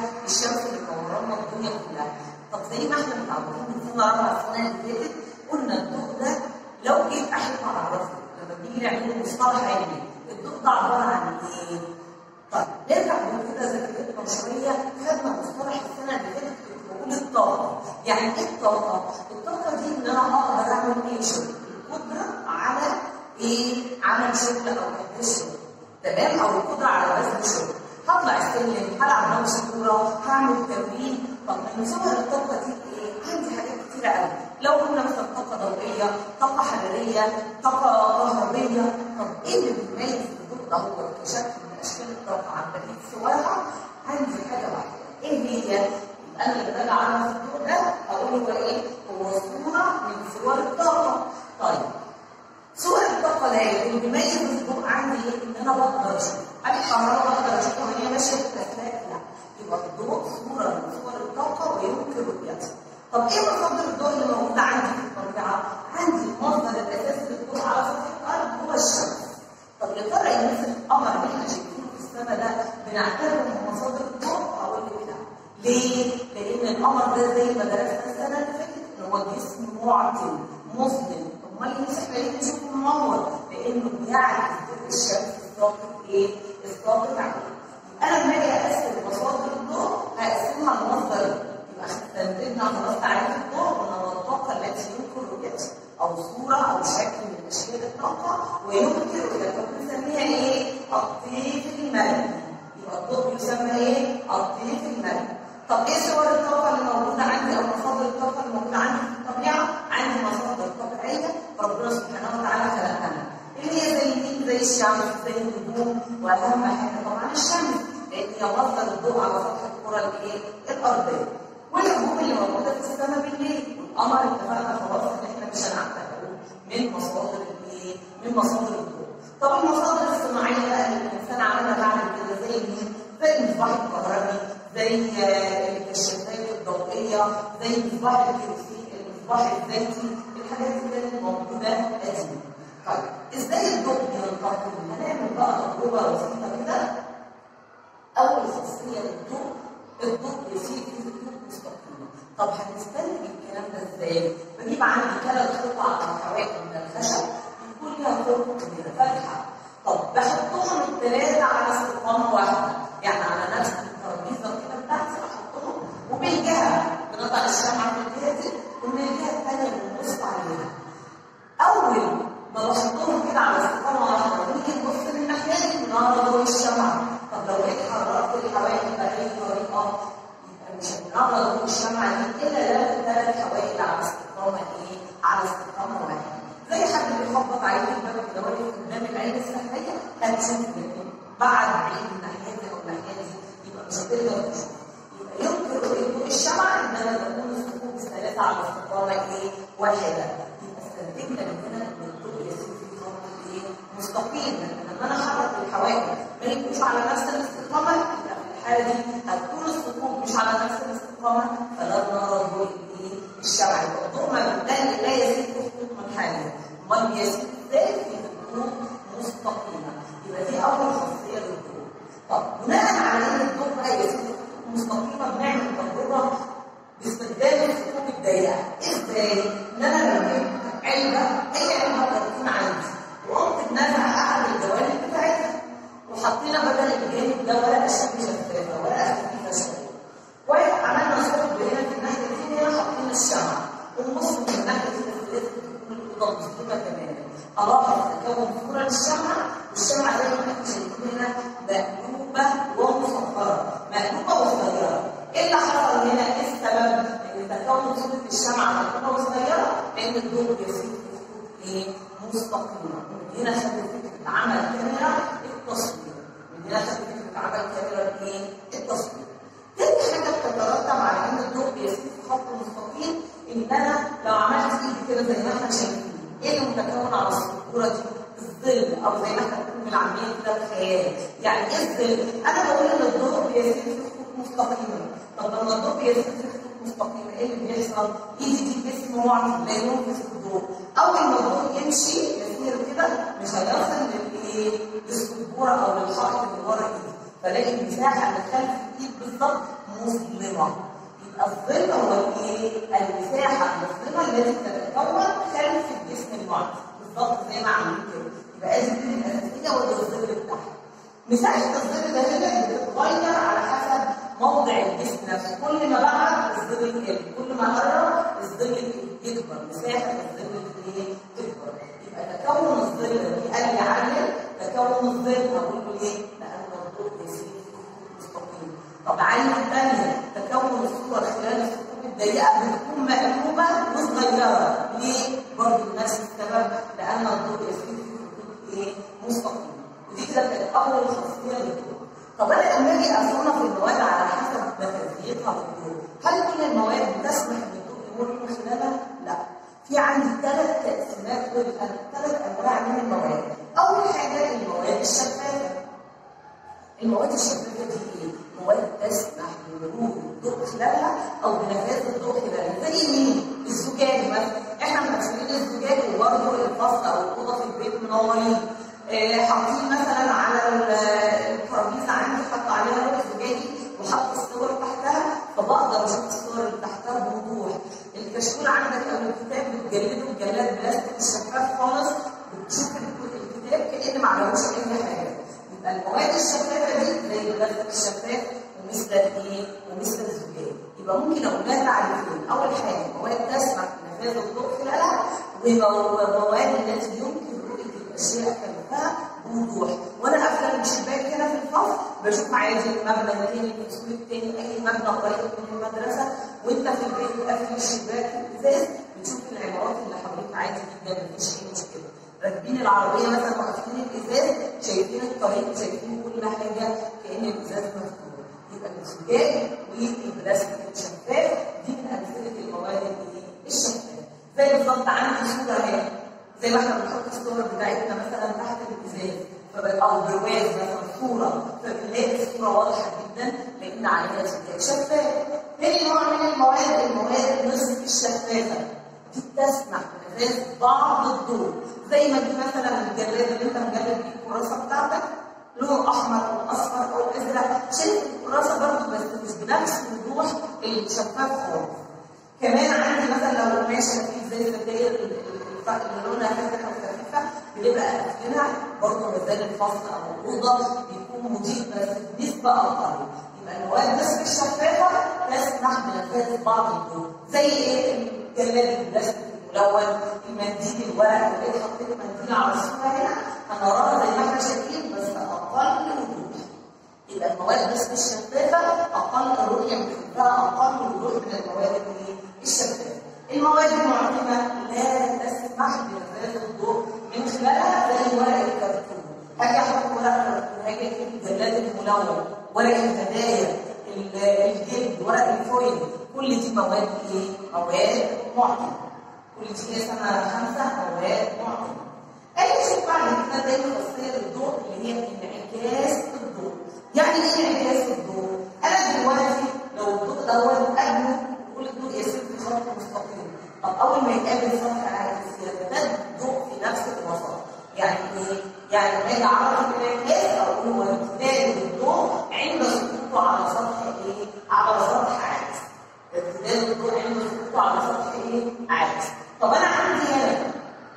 الشمس اللي منورانا الدنيا كلها طب زي ما احنا متعودين من سنه رابعه السنه اللي فاتت قلنا الضوء ده لو جيت احب اعرفه لما بنيجي نعمله مصطلح علمي الضوء ده عباره عن ايه؟ طيب نرجع نقول كده ذاكرتنا شويه خدنا مصطلح السنه اللي فاتت كنت بقول الطاقه يعني ايه الطاقه؟ الطاقه دي ان انا اقدر اعمل ايه شغل القدره على ايه؟ عمل شغل او اداء شغل تمام او القدره على بذل شغل هطلع السلم هلعب ماتش كوره هعمل تمرين طب من صور الطاقه دي ايه؟ عندي حاجات كتيره قوي لو قلنا مثلا طاقه ضوئيه طاقه حراريه طاقه كهربيه طب ايه اللي بيميز الضوء ده هو كشكل من اشكال الطاقه عن بقيه صورها عندي حاجه واحده ايه هي؟ انا لما باجي اعرف الضوء ده اقول هو ايه؟ هو صوره من صور الطاقه طيب صور الطاقه ده اللي بيميز الضوء عندي ايه؟ ان انا بقدر اشوف الكهرباء بقدر اشوفها وهي ماشيه في الافلاك لا يبقى الضوء صوره من صور الطاقه ويمكن رؤيتها طب ايه مصادر الضوء اللي موجوده عندي في الطبيعه؟ عندي المصدر الاساسي للضوء على سطح الارض هو الشمس طب يا ترى الناس القمر اللي احنا شايفينه في السماء ده بنعتبره من مصادر الضوء؟ اقول لك لا ليه؟ لان القمر ده زي ما درسنا السنه اللي فاتت ان هو جسم معتم مظلم امال ليه احنا ليه بنشوفه منور؟ لانه بيعكس ضوء الشمس الساقط ايه؟ الساقط عليه انا لما اجي اقسم مصادر الضوء هقسمها لمصدر يبقى استنتجنا خلاص تعريف الضوء ان هو الطاقه التي يمكن رؤيتها او صوره او شكل من اشكال الطاقه ويمكن رؤيتها بنسميها ايه؟ الطيف المرئي يبقى الضوء يسمى ايه؟ الطيف المرئي طب ايه صور الطاقه اللي موجوده عندي او مصادر الطاقه اللي موجوده عندي في الطبيعه؟ عندي مصادر طبيعيه ربنا سبحانه وتعالى خلقها لنا اللي هي زي مين؟ زي الشمس زي النجوم واهم حاجه طبعا الشمس لان هي مصدر الضوء على سطح الكره الايه؟ الارضيه والنجوم اللي موجوده في السماء بالليل والقمر اتفقنا خلاص ان احنا مش هنعتبره من مصادر الايه؟ من مصادر الضوء طب المصادر الصناعيه بقى اللي الانسان عملها بعد كده زي مين؟ زي المصباح الكهربي زي الكشافات الضوئيه زي مصباح الكيروسين المصباح الذكي الحاجات دي كانت موجوده قديما طيب ازاي الضوء بينتقل؟ هنعمل بقى تجربه بسيطه كده اول خاصيه للضوء الضوء يسير في خطوط مستقيمه طب هنستنتج الكلام ده ازاي؟ بجيب عندي ثلاث قطع او حواجز من الخشب بيكون لها خطوط كبيره فاتحه طب بحطهم الثلاثه على استقامه واحده يعني على نفس الترابيزه كده بتاعتي احطهم ومن جهه بنضع الشمعه في الجهه دي ومن الجهه الثانيه بنبص عليها اول ما بحطهم كده على استقامه واحده ونيجي نبص من الناحيه دي بنعرض ضوء الشمعه طب لو جيت حركت الحواجز باي طريقه يبقى مش هنعرض ضوء الشمعه دي الا لو ثلاث حواجز على استقامه ايه؟ على استقامه واحده زي حد بيخبط عليك الباب كده واقف قدام العين السحريه هتشوف منه بعد بعيد الناحيه دي او الناحيه دي يبقى مش هتقدر تشوف يبقى يمكن رؤيه ضوء الشمعه ان انا بكون الصفوف الثلاثه على استقامه ايه؟ واحده يبقى استنتجنا من هنا ان الضوء يسير في خط ايه؟ مستقيم لما انا احرك الحواجز ما يكونش على نفس الاستقامه يبقى في الحاله دي هتكون الصفوف مش على نفس الاستقامه فلا نرى ضوء الايه؟ الشمعه يبقى الضوء ما لا لا يسير في خطوط منحنيه امال بيسير ازاي في خطوط مستقيمه يبقى دي اول خاصيه للضوء طب بناء على ان الضوء بقى يسير في خطوط مستقيمه بنعمل تجربه باستخدام الخطوط الضيقه ازاي؟ ان انا لو جبت علبه اي علبه تكون عندي وقمت بنزع احد الجوانب بتاعتها وحطينا بدل الجانب ده ورقه شكل شفافه ورقه خفيفه شويه وعملنا ثقب هنا في الناحيه دي هنا حطينا الشمعه ونبص من الناحيه دي لازم تكون الاوضه مظبوطه تماما الاحظ تكون صوره للشمعه والشمعه زي ما احنا شايفين هنا مقلوبه ومصفره مقلوبه وصغيره ايه اللي حصل هنا؟ ايه السبب؟ ان تكون صوره الشمعه مقلوبه وصغيره لان الضوء بيسير في خطوط ايه؟ مستقيمه من هنا خدت فكره عمل كاميرا التصوير من هنا خدت فكره عمل كاميرا ايه؟ التصوير تاني حاجه بتترتب على ان الضوء بيسير في خط مستقيم ان انا لو عملت ايدي كده زي ما احنا شايفين ايه اللي متكون على الصوره دي؟ الظل او زي ما احنا بنقول بالعاميه كده الخيال يعني ايه الظل؟ انا بقول ان الضوء بيسير في خطوط مستقيمه طب لما الضوء بيسير في خطوط مستقيمه ايه اللي بيحصل؟ ايدي دي جسم معطي لا ينفذ الضوء اول ما الضوء يمشي يسير كده مش هيصل للايه؟ للسبوره او للحائط اللي ورا ايدي فلاقي المساحه اللي خلف الايد بالظبط مظلمه يبقى الظل هو الايه؟ المساحه المظلمه التي تتكون خلف الجسم المعدي بالظبط زي ما عاملين كده يبقى ادي دي الاساسيه وادي الظل بتاعها مساحه الظل ده هنا بتتغير على حسب موضع الجسم نفسه كل ما بعد الظل يقل كل ما قرب الظل يكبر مساحه الظل ايه؟ تكبر يبقى تكون الظل دي قال لي عامل تكون الظل هقول له ايه؟ لان الضوء يسير مستقيم طب عين الثانيه تكون الصور خلال الثقوب الضيقه بتكون مقلوبه وصغيره ليه؟ برضه بنفس السبب لان الضوء يسير في خطوط ايه؟ مستقيمه ودي كده كانت اول خاصيه للضوء طب انا لما اجي اصنف المواد على حسب نفاذيتها للضوء هل كل المواد بتسمح للضوء يمر من خلالها؟ لا في عندي ثلاث تقسيمات ثلاث انواع من المواد اول حاجه المواد الشفافه المواد الشفافه دي ايه؟ مواد تسمح بمرور الضوء خلالها او بنفاذ الضوء خلالها زي مين؟ الزجاج مثلا احنا مقفلين الزجاج وبرضه الفصل او الاوضه في البيت منورين آه حاطين مثلا على الترابيزه عندي حط عليها لوح زجاجي وحط الصور تحتها فبقدر اشوف الصور اللي تحتها بوضوح الكشكول عندك او الكتاب بتجلده بجلاد بلاستيك شفاف خالص بتشوف الكتاب كأن ما عملوش اي حاجه يبقى المواد الشفافه دي زي البلاستيك الشفاف ومثل الايه؟ ومثل الزجاج يبقى ممكن اقول لها تعريفين اول حاجه مواد تسمح بنفاذ الضوء خلالها ومواد التي يمكن رؤيه الاشياء كلها بوضوح وانا قافله الشباك هنا في الفصل بشوف عادي المبنى الثاني الفصول الثاني اي مبنى قريب من المدرسه وانت في البيت قافل الشباك الازاز بتشوف العمارات اللي حواليك عادي جدا مفيش اي مشكله راكبين العربيه مثلا وقافلين الازاز شايفين الطريق شايفين كل حاجه كان الازاز مفتوح يبقى الزجاج والبلاستيك الشفاف دي من امثله المواد الشفافه زي بالظبط عندي صوره اهي زي ما احنا بنحط الصور بتاعتنا مثلا تحت الازاز او برواز مثلا صوره فبنلاقي الصوره واضحه جدا لان عليها زجاج شفاف. تاني نوع من المواد المواد نصف الشفافه دي بتسمح بنفاذ بعض الضوء زي ما دي مثلا الجلاد اللي انت مجلد بيه الكراسه بتاعتك لون احمر او اصفر او ازرق شايف الكراسه برضه بس مش بنفس الوضوح الشفاف خالص. كمان عندي مثلا لو قماشه فيه زي الستاير اللي لونها فاتحه وخفيفه بنبقى قافلينها برضه مازال الفصل او الاوضه بيكون مضيء بس بنسبه اقل يبقى المواد نصف الشفافه تسمح بنفاذ بعض الضوء زي ايه الجلاد البلاستيك الملون المنديل الورق اللي حطيت منديل على الصوره هنا هنراها زي ما احنا شايفين بس اقل وضوح يبقى المواد نصف الشفافه اقل الرؤيه بتحبها اقل وضوح من المواد الشفافه المواد المعقمه لا تسمح بنفاذ الضوء من خلالها زي ورق الكرتون هاجي احط ورق الكرتون هاجي اجيب الجلاد الملون ورق الهدايا الجلد ورق الفويل كل دي مواد ايه؟ مواد معقمه كل دي هي سنه خمسه مواد معقمه اي شيء بعد كده زي خاصيه للضوء اللي هي انعكاس الضوء يعني ايه انعكاس الضوء؟ انا دلوقتي لو الضوء دوت قبله كل الضوء يسير في خط مستقيم طب اول ما يقابل سطح عاكس يرتد الضوء في نفس الوسط يعني ايه؟ يعني لما اجي اعرف الانعكاس اقول هو ارتداد الضوء عند سقوطه على سطح ايه؟ على سطح عاكس ارتداد الضوء عند سقوطه على سطح ايه؟ عاكس طب انا عندي هنا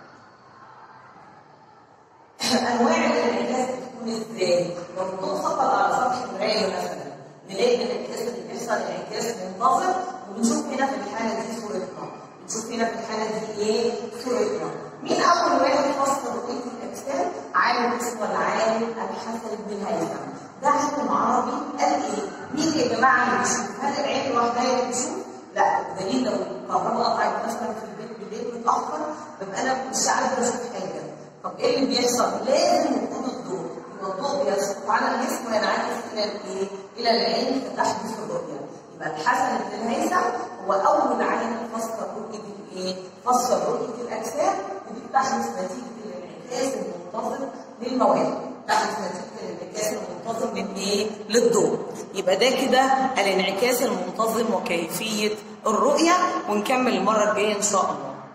انواع الانعكاس بتكون ازاي؟ لو الضوء سقط على سطح المرايه مثلا نلاقي الانعكاس اللي بيحصل انعكاس منتظم وبنشوف هنا في الحاله دي صورتنا نشوف هنا في الحاله دي ايه صورتنا مين اول واحد فصل رؤيه الاجسام عالم اسمه العالم الحسن بن الهيثم ده عالم عربي قال ايه مين يا جماعه اللي بيشوف هل العين لوحدها اللي بتشوف لا دليل لو الكهرباء قطعت مثلا في البيت بالليل متاخر ببقى انا مش قادره اشوف حاجه طب ايه اللي بيحصل لازم يكون الضوء يبقى الضوء بيسقط على الجسم وينعكس الى الايه الى العين فتحدث الرؤيه يبقى الحسن بن الهيثم هو اول عالم فصل رؤيه الايه؟ فصل رؤيه الاجسام ودي بتحدث نتيجه الانعكاس المنتظم للمواد تحدث نتيجه الانعكاس المنتظم من ايه؟ للضوء يبقى ده كده الانعكاس المنتظم وكيفيه الرؤيه ونكمل المره الجايه ان شاء الله